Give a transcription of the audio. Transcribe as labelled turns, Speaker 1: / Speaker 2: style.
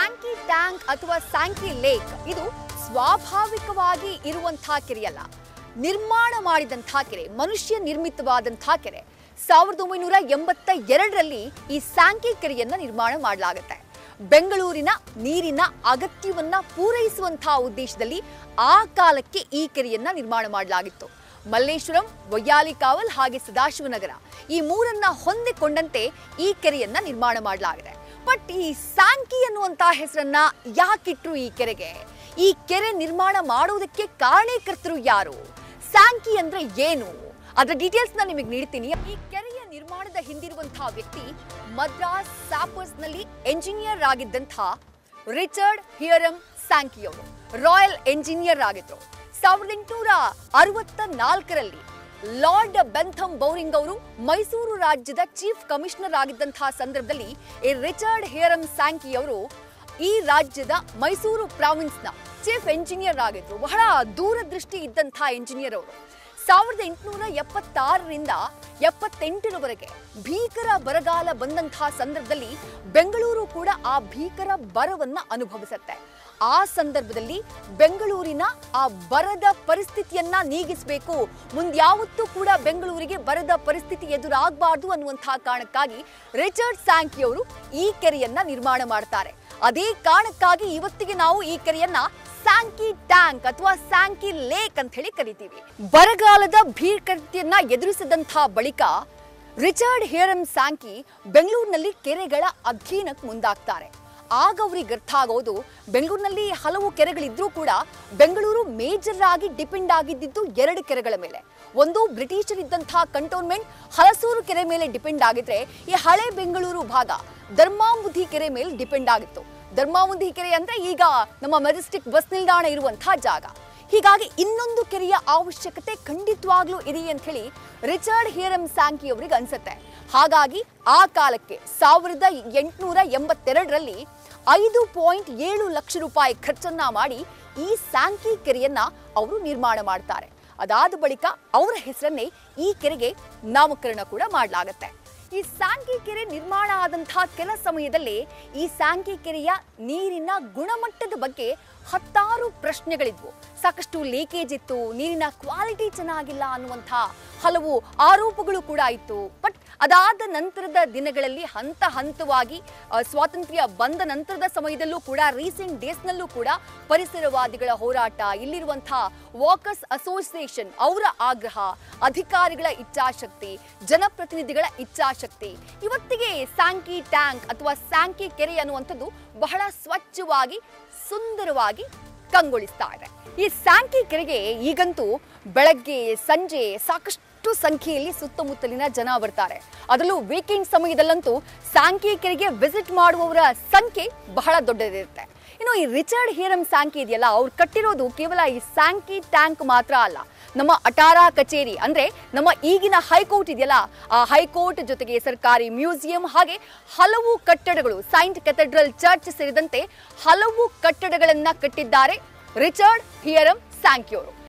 Speaker 1: Sankey tank ಅಥವಾ Sankey lake ಇದು ಸ್ವಾಭಾವಿಕವಾಗಿ ಇರುವಂತಹ ಕೆರೆಯಲ್ಲ ನಿರ್ಮಾಣ ಮಾಡಿದಂತಹ ಕೆರೆ ಮನುಷ್ಯ ನಿರ್ಮಿತವಾದಂತಹ ಕೆರೆ ಸಾವಿರದ ಒಂಬೈನೂರ ಎಂಬತ್ತ ಎರಡರಲ್ಲಿ ಈ ಸ್ಯಾಂಕಿ ಕೆರೆಯನ್ನ ನಿರ್ಮಾಣ ಮಾಡಲಾಗುತ್ತೆ ಬೆಂಗಳೂರಿನ ನೀರಿನ ಅಗತ್ಯವನ್ನ ಪೂರೈಸುವಂತಹ ಉದ್ದೇಶದಲ್ಲಿ ಆ ಕಾಲಕ್ಕೆ ಈ ಕೆರೆಯನ್ನ ನಿರ್ಮಾಣ ಮಾಡಲಾಗಿತ್ತು ಮಲ್ಲೇಶ್ವರಂ ವಯ್ಯಾಲಿಕಾವಲ್ ಹಾಗೆ ಸದಾಶಿವನಗರ ಈ ಮೂರನ್ನ ಹೊಂದಿಕೊಂಡಂತೆ ಈ ಕೆರೆಯನ್ನ ನಿರ್ಮಾಣ ಮಾಡಲಾಗಿದೆ ಬಟ್ ಈ ಸ್ಯಾಂಕಿ ಅನ್ನುವಂತ ಹೆಸರನ್ನ ಯಾಕಿಟ್ರು ಈ ಕೆರೆಗೆ ಈ ಕೆರೆ ನಿರ್ಮಾಣ ಮಾಡುವುದಕ್ಕೆ ಕಾರಣೀಕರ್ತರು ಯಾರು ಸ್ಯಾಂಕಿ ಅಂದ್ರೆ ಏನು ಅದರ ಡೀಟೇಲ್ಸ್ ನ ನಿಮಗೆ ನೀಡ್ತೀನಿ ಈ ಕೆರೆಯ ನಿರ್ಮಾಣದ ಹಿಂದಿರುವಂತಹ ವ್ಯಕ್ತಿ ಮದ್ರಾಸ್ ಸ್ಯಾಪರ್ಸ್ ನಲ್ಲಿ ಎಂಜಿನಿಯರ್ ಆಗಿದ್ದಂತಹ ರಿಚರ್ಡ್ ಹಿಯರಂ ಸ್ಯಾಂಕಿ ಅವರು ರಾಯಲ್ ಎಂಜಿನಿಯರ್ ಆಗಿದ್ರು ಸಾವಿರದ ಎಂಟುನೂರ ಅರವತ್ತ ನಾಲ್ಕರಲ್ಲಿ ಲಾರ್ಡ್ ಬೆಂಥಮ್ ಬೌರಿಂಗ್ ಅವರು ಮೈಸೂರು ರಾಜ್ಯದ ಚೀಫ್ ಕಮಿಷನರ್ ಆಗಿದ್ದಂತಹ ಸಂದರ್ಭದಲ್ಲಿ ಈ ರಿಚರ್ಡ್ ಹಿಯರಂ ಸ್ಯಾಂಕಿ ಅವರು ಈ ರಾಜ್ಯದ ಮೈಸೂರು ಪ್ರಾವಿನ್ಸ್ನ ಚೀಫ್ ಎಂಜಿನಿಯರ್ ಆಗಿದ್ರು ಬಹಳ ದೂರದೃಷ್ಟಿ ಇದ್ದಂತಹ ಎಂಜಿನಿಯರ್ ಅವರು ಸಾವಿರದ ಎಂಟುನೂರ ಎಪ್ಪತ್ತಾರರಿಂದ ಎಪ್ಪತ್ತೆಂಟರವರೆಗೆ ಭೀಕರ ಬರಗಾಲ ಬಂದಂತಹ ಸಂದರ್ಭದಲ್ಲಿ ಬೆಂಗಳೂರು ಕೂಡ ಆ ಭೀಕರ ಬರವನ್ನ ಅನುಭವಿಸುತ್ತೆ ಆ ಸಂದರ್ಭದಲ್ಲಿ ಬೆಂಗಳೂರಿನ ಆ ಬರದ ಪರಿಸ್ಥಿತಿಯನ್ನ ನೀಗಿಸಬೇಕು ಮುಂದ್ಯಾವತ್ತೂ ಕೂಡ ಬೆಂಗಳೂರಿಗೆ ಬರದ ಪರಿಸ್ಥಿತಿ ಎದುರಾಗಬಾರ್ದು ಅನ್ನುವಂತಹ ಕಾರಣಕ್ಕಾಗಿ ರಿಚರ್ಡ್ ಸ್ಯಾಂಕಿ ಅವರು ಈ ಕೆರೆಯನ್ನ ನಿರ್ಮಾಣ ಮಾಡ್ತಾರೆ ಅದೇ ಕಾರಣಕ್ಕಾಗಿ ಇವತ್ತಿಗೆ ನಾವು ಈ ಕೆರೆಯನ್ನ ಸ್ಯಾಂಕಿ ಟ್ಯಾಂಕ್ ಅಥವಾ ಸ್ಯಾಂಕಿ ಲೇಕ್ ಅಂತ ಹೇಳಿ ಕರಿತೀವಿ ಬರಗಾಲದ ಭೀಕರತೆಯನ್ನ ಎದುರಿಸಿದಂತಹ ಬಳಿಕ ರಿಚರ್ಡ್ ಹಿಯರಂ ಸ್ಯಾಂಕಿ ಬೆಂಗಳೂರಿನಲ್ಲಿ ಕೆರೆಗಳ ಅಧ್ಯಯನಕ್ಕೆ ಮುಂದಾಗ್ತಾರೆ ಆಗ ಅವ್ರಿಗೆ ಅರ್ಥ ಆಗೋದು ಬೆಂಗಳೂರಿನಲ್ಲಿ ಹಲವು ಕೆರೆಗಳಿದ್ರೂ ಕೂಡ ಬೆಂಗಳೂರು ಮೇಜರ್ ಆಗಿ ಡಿಪೆಂಡ್ ಆಗಿದ್ದಿದ್ದು ಎರಡು ಕೆರೆಗಳ ಮೇಲೆ ಒಂದು ಬ್ರಿಟಿಷರಿದ್ದಂತಹ ಕಂಟೋನ್ಮೆಂಟ್ ಹಲಸೂರು ಕೆರೆ ಮೇಲೆ ಡಿಪೆಂಡ್ ಆಗಿದ್ರೆ ಈ ಹಳೆ ಬೆಂಗಳೂರು ಭಾಗ ಧರ್ಮಾಂಬುಧಿ ಕೆರೆ ಮೇಲೆ ಡಿಪೆಂಡ್ ಆಗಿತ್ತು ಧರ್ಮಾಂಬುಧಿ ಕೆರೆ ಅಂದ್ರೆ ಈಗ ನಮ್ಮ ಮೆಜೆಸ್ಟಿಕ್ ಬಸ್ ನಿಲ್ದಾಣ ಇರುವಂತಹ ಜಾಗ ಹೀಗಾಗಿ ಇನ್ನೊಂದು ಕೆರೆಯ ಅವಶ್ಯಕತೆ ಖಂಡಿತವಾಗ್ಲೂ ಇದೆ ಅಂತ ಹೇಳಿ ರಿಚರ್ಡ್ ಹಿಯರಂ ಸ್ಯಾಂಕಿ ಅವರಿಗೆ ಅನ್ಸುತ್ತೆ ಹಾಗಾಗಿ ಆ ಕಾಲಕ್ಕೆ ಸಾವಿರದ ಎಂಟುನೂರ ಎಂಬತ್ತೆರಡರಲ್ಲಿ ಐದು ಪಾಯಿಂಟ್ ಏಳು ಲಕ್ಷ ರೂಪಾಯಿ ಖರ್ಚನ್ನ ಮಾಡಿ ಈ ಸ್ಯಾಂಕಿ ಕೆರೆಯನ್ನ ಅವರು ನಿರ್ಮಾಣ ಮಾಡ್ತಾರೆ ಅದಾದ ಬಳಿಕ ಅವರ ಹೆಸರನ್ನೇ ಈ ಕೆರೆಗೆ ನಾಮಕರಣ ಕೂಡ ಮಾಡಲಾಗತ್ತೆ ಈ ಸ್ಯಾಂಕಿ ಕೆರೆ ನಿರ್ಮಾಣ ಆದಂತಹ ಕೆಲ ಸಮಯದಲ್ಲೇ ಈ ಸ್ಯಾಂಕಿ ಕೆರೆಯ ನೀರಿನ ಗುಣಮಟ್ಟದ ಬಗ್ಗೆ ಹತ್ತಾರು ಪ್ರಶ್ನೆಗಳಿದ್ವು ಸಾಕಷ್ಟು ಲೀಕೇಜ್ ಇತ್ತು ನೀರಿನ ಕ್ವಾಲಿಟಿ ಚೆನ್ನಾಗಿಲ್ಲ ಅನ್ನುವಂಥ ಹಲವು ಆರೋಪಗಳು ಕೂಡ ಇತ್ತು ಬಟ್ ಅದಾದ ನಂತರದ ದಿನಗಳಲ್ಲಿ ಹಂತ ಹಂತವಾಗಿ ಆ, ಸ್ವಾತಂತ್ರ್ಯ ಬಂದ ನಂತರದ ಸಮಯದಲ್ಲೂ ಕೂಡ ರೀಸೆಂಟ್ ಡೇಸ್ನಲ್ಲೂ ಕೂಡ ಪರಿಸರವಾದಿಗಳ ಹೋರಾಟ ಇಲ್ಲಿರುವಂತಹ ವಾಕರ್ಸ್ ಅಸೋಸಿಯೇಷನ್ ಅವರ ಆಗ್ರಹ ಅಧಿಕಾರಿಗಳ ಇಚ್ಛಾಶಕ್ತಿ ಜನಪ್ರತಿನಿಧಿಗಳ ಇಚ್ಛಾಶಕ್ತಿ ಇವತ್ತಿಗೆ ಸ್ಯಾಂಕಿ ಟ್ಯಾಂಕ್ ಅಥವಾ ಸ್ಯಾಂಕಿ ಕೆರೆ ಅನ್ನುವಂಥದ್ದು ಬಹಳ ಸ್ವಚ್ಛವಾಗಿ ಸುಂದರವಾಗಿ ಕಂಗೊಳಿಸ್ತಾ ಇದೆ ಈ ಸ್ಯಾಂಕಿ ಕೆರೆಗೆ ಈಗಂತೂ ಬೆಳಗ್ಗೆ ಸಂಜೆ ಸಾಕಷ್ಟು ಸಂಖ್ಯೆಯಲ್ಲಿ ಸುತ್ತಮುತ್ತಲಿನ ಜನ ಬರ್ತಾರೆ ಅದರಲ್ಲೂ ವೀಕೆಂಡ್ ಸಮಯದಲ್ಲಂತೂ ಸ್ಯಾಂಕಿ ಕೆರೆಗೆ ವಿಸಿಟ್ ಮಾಡುವವರ ಸಂಖ್ಯೆ ಬಹಳ ದೊಡ್ಡದಿರುತ್ತೆ ಇನ್ನು ಈ ರಿಚರ್ಡ್ ಹಿಯರಂ ಸ್ಯಾಂಕಿ ಇದೆಯಲ್ಲ ಅವ್ರು ಕಟ್ಟಿರೋದು ಕೇವಲ ಈ ಸ್ಯಾಂಕಿ ಟ್ಯಾಂಕ್ ಮಾತ್ರ ಅಲ್ಲ ನಮ್ಮ ಅಟಾರ ಕಚೇರಿ ಅಂದ್ರೆ ನಮ್ಮ ಈಗಿನ ಹೈಕೋರ್ಟ್ ಇದೆಯಲ್ಲ ಆ ಹೈಕೋರ್ಟ್ ಜೊತೆಗೆ ಸರ್ಕಾರಿ ಮ್ಯೂಸಿಯಂ ಹಾಗೆ ಹಲವು ಕಟ್ಟಡಗಳು ಸೈಂಟ್ ಕೆಥೆಡ್ರಲ್ ಚರ್ಚ್ ಸೇರಿದಂತೆ ಹಲವು ಕಟ್ಟಡಗಳನ್ನ ಕಟ್ಟಿದ್ದಾರೆ ರಿಚರ್ಡ್ ಹಿಯರಂ ಸ್ಯಾಂಕಿ ಅವರು